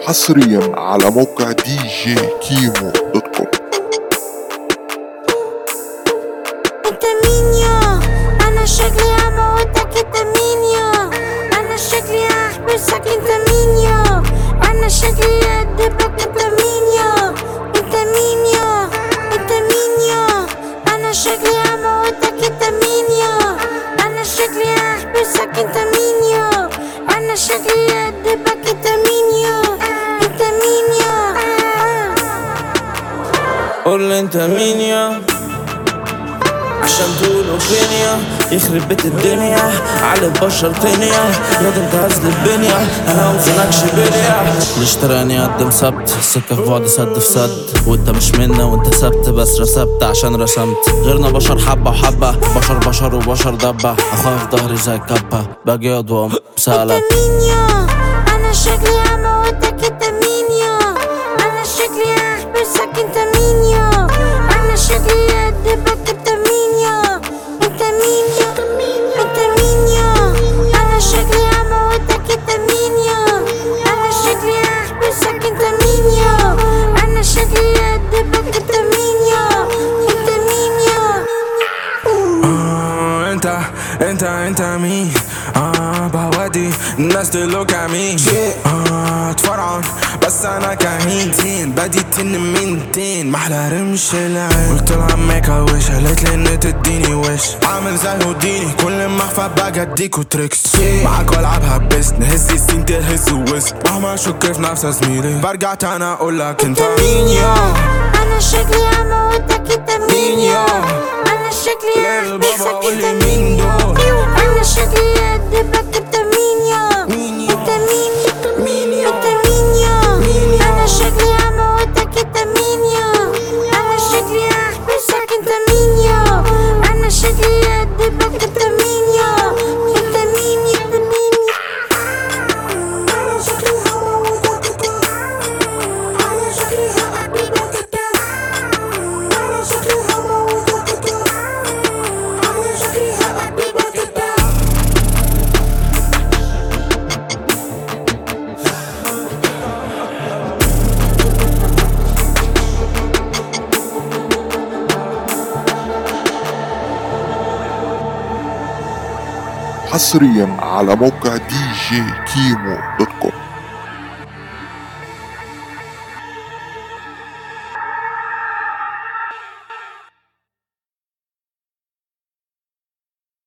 حصريا على موقع دي جي كيمو دوت كوم انت مين يا انا شكلي هموتك انت مين يا انا شكلي هحبسك انت مين يا انا شكلي هدبك انت مين يا انت مين يا انت مين يا انا شكلي هموتك انت مين يا انا شكلي هحبسك انت مين يا انا شكلي هدبك انت مين يا انت مين يا قول لي انت مين يا عشان تقول اوبينيا يخرب بيت الدنيا على البشر تانية يا ده انت هزل البنية انا موزنكش بليا ليش تراني قدم سبت السكة في بعد سد في سد وانت مش منا وانت سبت بس رسبت عشان رسمت غيرنا بشر حبة وحبة بشر بشر وبشر دبة اخويا في ظهري زي الكبة باجي اضوم سالك انت مين يا انا شكلي هموتك انت مين يا انا شكلي هحبسك انت مين يا انا شكلي هدبك انت مين يا انت مين يا انت مين يا انا شكلي هموتك انت مين يا انا شكلي هحبسك انت مين يا انا شكلي هدبك انت مين يا انت مين يا آه، انت انت انت مين اه بودي الناس تلوك مين اه اتفرعن بس انا كمين تين بدي تن من تين محلى رمش العين قلت لها ميك وش قالت لي ان تديني وش عامل زي هوديني كل ما اخفى باجي اديكوا تريكس معاك والعبها بس نهز السين تهز وسط مهما اشك في نفسي زميلي برجع تاني اقول لك انت مين يا انا شكلي هموتك انت مين يا انا شكلي ليه بابا هحبسك قول لي انت مين دول انا شكلي هدبك انت مين يا مين يا انت مين مين يا انت مين يا مين يا انا شكلي هموتك انت مين يا انا شكلي هحبسك انت مين يا انا شكلي هدبك انت مين يا انت مين يا انت مين يا انا شكلي هموتك انت انا شكلي هحبسك انت انا شكلي هموتك انت انا شكلي هحبسك انت حصريا على موقع دي جي كيمو دوت كوم